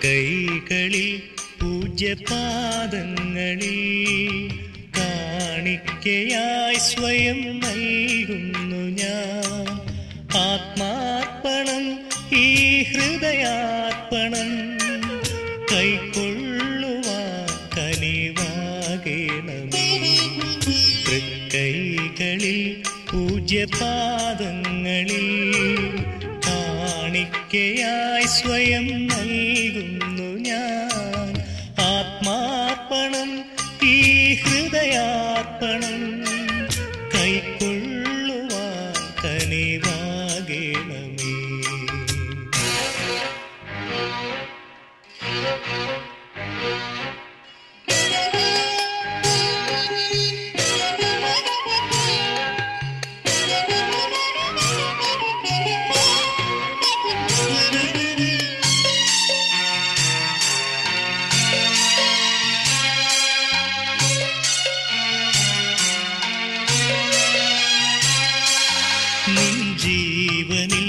തൃക്കൈകളിൽ പൂജ്യപാദങ്ങളിൽ കാണിക്കയായി സ്വയം നൽകുന്നു ഞാൻ ആത്മാർപ്പണം ഈ ഹൃദയാർപ്പണം കൈക്കൊള്ളുവാൻ കനിവാകേണമേ തൃക്കൈകളിൽ പൂജ്യപാദങ്ങളിൽ കാണിക്കയായി സ്വയം നൽകുന്നു ഞാൻ ആത്മാർപ്പണം ഈ ഹൃദയാർപ്പണം കൈക്കൊള്ളുവാൻ കനിവാകേണമേ നിൻ ജീവനിൽ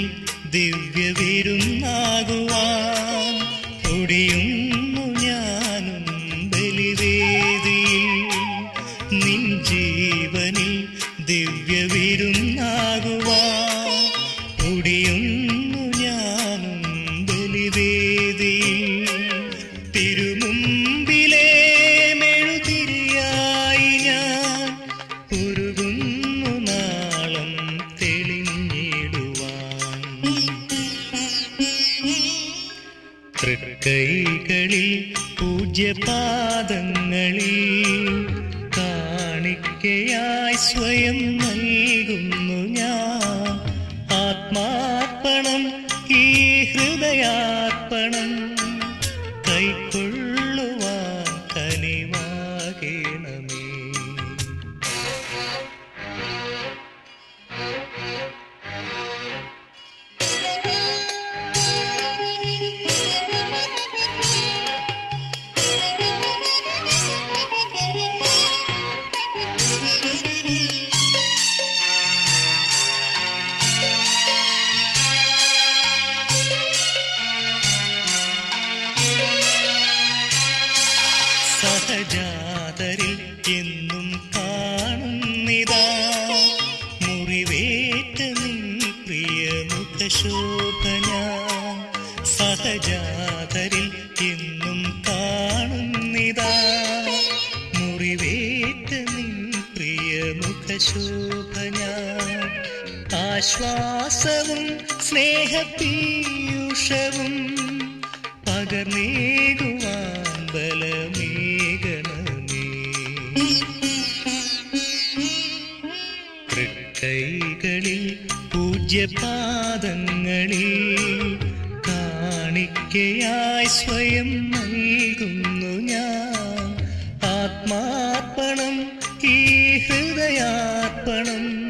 ദിവ്യവിരുന്നാകുവാൻ ഒടിയുന്നു ഞാനും ബലിവേദിയിൽ നിൻ ജീവനിൽ ദിവ്യവിരുന്നാകുവാൻ ഒടിയുന്നു ഞാനും ബലിവേദിയിൽ തിരുമുമ്പിലേ മെഴുതിരിയായി ഞാൻ ഉരുകുന്നു നാളം തെളിഞ്ഞിടുവാൻ തൃക്കൈകളിൽ പൂജ്യപാദങ്ങളിൽ കാണിക്കയായി സ്വയം നൽകുന്നു ഞാൻ ആത്മാർപ്പണം ഈ ഹൃദയാർപ്പണം കൈക്കൊള്ളുവാൻ കനിവാകേണമേ സഹജാതരിൽ എന്നും കാണുന്നിതാ മുറിവേറ്റ നിൻ പ്രിയ മുഖശോഭന സഹജാതരിൽ എന്നും കാണുന്നിതാ മുറിവേറ്റ നിൻ പ്രിയ മുഖശോഭന ആശ്വാസവും സ്നേഹപീയൂഷവും പകർന്നേകുവാൻ ബലമേകണമേ തൃക്കൈകളിൽ പൂജ്യപാദങ്ങളിൽ കാണിക്കയായി സ്വയം നൽകുന്നു ഞാൻ ആത്മാർപ്പണം ഈ ഹൃദയാർപ്പണം